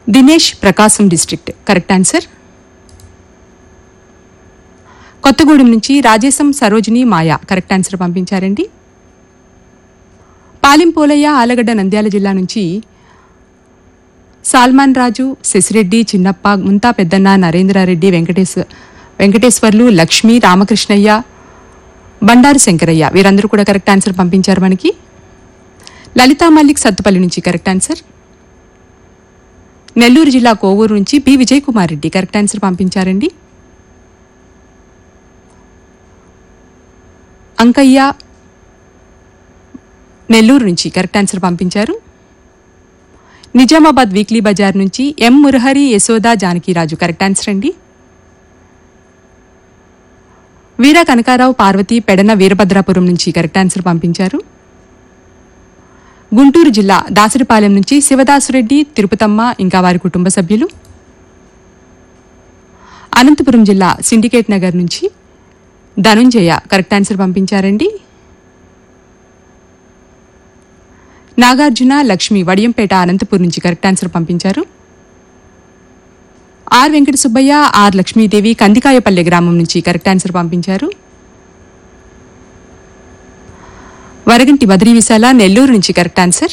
Dinesh Prakasam district correct answer Kothagudem నుంచి Rajesam Sarojini Maya correct answer పంపించారండి పాలింపోలయ్య ఆలగడ్డ నంద్యాల జిల్లా నుంచి సాల్మాన్ రాజు శశిరెడ్డి చిన్నప్ప ముంతా పెద్దన్న నరేంద్రారెడ్డి వెంకటేశ్ వెంకటేశ్వర్లు లక్ష్మి రామకృష్ణయ్య బండారు శంకరయ్య వీరందరూ కూడా కరెక్ట్ ఆన్సర్ పంపించారు మనకి లలితా మల్లిక్ సత్తుపల్లి నుంచి కరెక్ట్ ఆన్సర్ నెల్లూరు జిల్లా కోవూరు నుంచి B Vijay Kumar Reddy correct answer పంపించారండి అంకయ్య నెల్లూరు నుంచి కరెక్ట్ ఆన్సర్ పంపించారు నిజామాబాద్ వీక్లీ బజార్ నుంచి M Murahari Yashoda Janakiraju correct answer అండి వీర కనకారావు పార్వతి పెడన వీరభద్రాపురం నుంచి కరెక్ట్ ఆన్సర్ పంపించారు గుంటూరు జిల్లా దాసరిపాలెం నుంచి శివదాసురెడ్డి తిరుపతమ్మ ఇంకా వారి కుటుంబ సభ్యులు అనంతపురం జిల్లా సిండికేట్ నగర్ నుంచి ధనుంజయ కరెక్ట్ ఆన్సర్ పంపించారండి నాగార్జున లక్ష్మి వడియంపేట అనంతపూర్ నుంచి కరెక్ట్ ఆన్సర్ పంపించారు ఆర్ వెంకట సుబ్బయ్య ఆర్ లక్ష్మీదేవి కందికాయపల్లె గ్రామం నుంచి కరెక్ట్ ఆన్సర్ పంపించారు వరగంటి బద్రీ విశాల నెల్లూరు నుంచి correct answer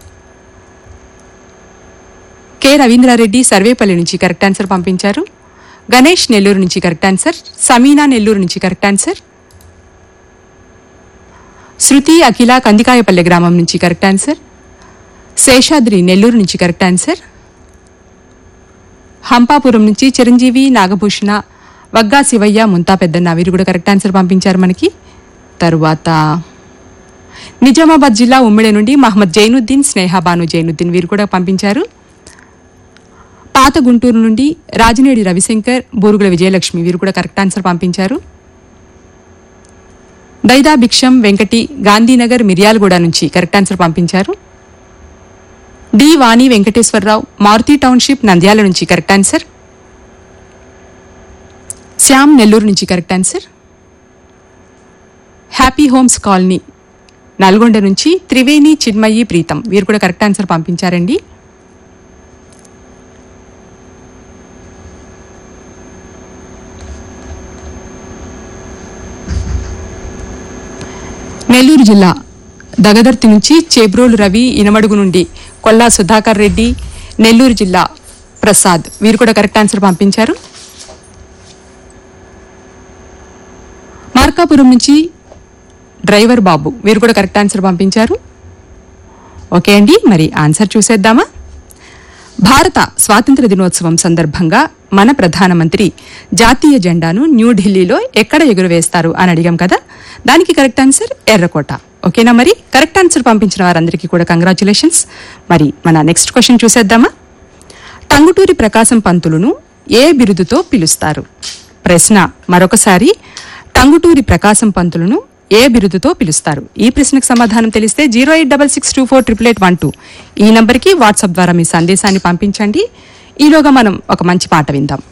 K Ravindra Reddy Sarvepalli నుంచి కరెక్ట్ ఆన్సర్ పంపించారు గణేష్ నెల్లూరు నుంచి కరెక్ట్ ఆన్సర్ సమీనా నెల్లూరు నుంచి కరెక్ట్ ఆన్సర్ శృతి అఖిల కందికాయపల్లె గ్రామం నుంచి కరెక్ట్ ఆన్సర్ శేషాద్రి నెల్లూరు నుంచి కరెక్ట్ ఆన్సర్ హంపాపురం నుంచి చిరంజీవి నాగభూషణ వగ్గా శివయ్య ముంతా పెద్దన్న వీరు కూడా కరెక్ట్ ఆన్సర్ పంపించారు మనకి తరువాత నిజామాబాద్ జిల్లా ఉమ్మిడి నుండి మహమ్మద్ జైనుద్దీన్ స్నేహాబాను జైనుద్దీన్ వీరు కూడా పంపించారు పాత గుంటూరు నుండి రాజినేడి రవిశంకర్ బూరుగుల విజయలక్ష్మి వీరు కూడా కరెక్ట్ ఆన్సర్ పంపించారు దైదా భిక్షం వెంకటి గాంధీనగర్ మిర్యాలగూడ నుంచి కరెక్ట్ ఆన్సర్ పంపించారు డి వాణి వెంకటేశ్వరరావు మారుతి టౌన్షిప్ నంద్యాల నుంచి కరెక్ట్ ఆన్సర్ శ్యామ్ నెల్లూరు నుంచి correct answer happy homes colony Nalgonda నుంచి త్రివేణి చిన్మయి ప్రీతం వీరు కూడా కరెక్ట్ ఆన్సర్ పంపించారండి నెల్లూరు జిల్లా దగదర్తి నుంచి చేబ్రోలు రవి ఇనమడుగు నుండి కొల్లా సుధాకర్ రెడ్డి నెల్లూరు జిల్లా ప్రసాద్ వీరు కూడా కరెక్ట్ ఆన్సర్ పంపించారు మార్కాపురం నుంచి డ్రైవర్ బాబు వీరు కూడా కరెక్ట్ ఆన్సర్ పంపించారు ఓకే అండి మరి ఆన్సర్ చూసేద్దామా భారత స్వాతంత్ర దినోత్సవం సందర్భంగా మన ప్రధానమంత్రి జాతీయ జెండాను న్యూఢిల్లీలో ఎక్కడ ఎగురవేస్తారు అని అడిగాం కదా దానికి కరెక్ట్ ఆన్సర్ ఎర్రకోట ఓకేనా మరి కరెక్ట్ ఆన్సర్ పంపించిన వారందరికీ కూడా కంగ్రాచులేషన్స్ మరి మన నెక్స్ట్ క్వశ్చన్ చూసేద్దామా టంగుటూరి ప్రకాశం పంతులును ఏ బిరుదుతో పిలుస్తారు ప్రశ్న మరొకసారి టంగుటూరి ప్రకాశం పంతులును ఏ బిరుదుతో పిలుస్తారు ఈ ప్రశ్నకు సమాధానం తెలిస్తే zero eight double six two four triple eight one two ఈ నంబర్కి వాట్సాప్ ద్వారా మీ సందేశాన్ని పంపించండి ఈలోగా మనం ఒక మంచి పాట విందాం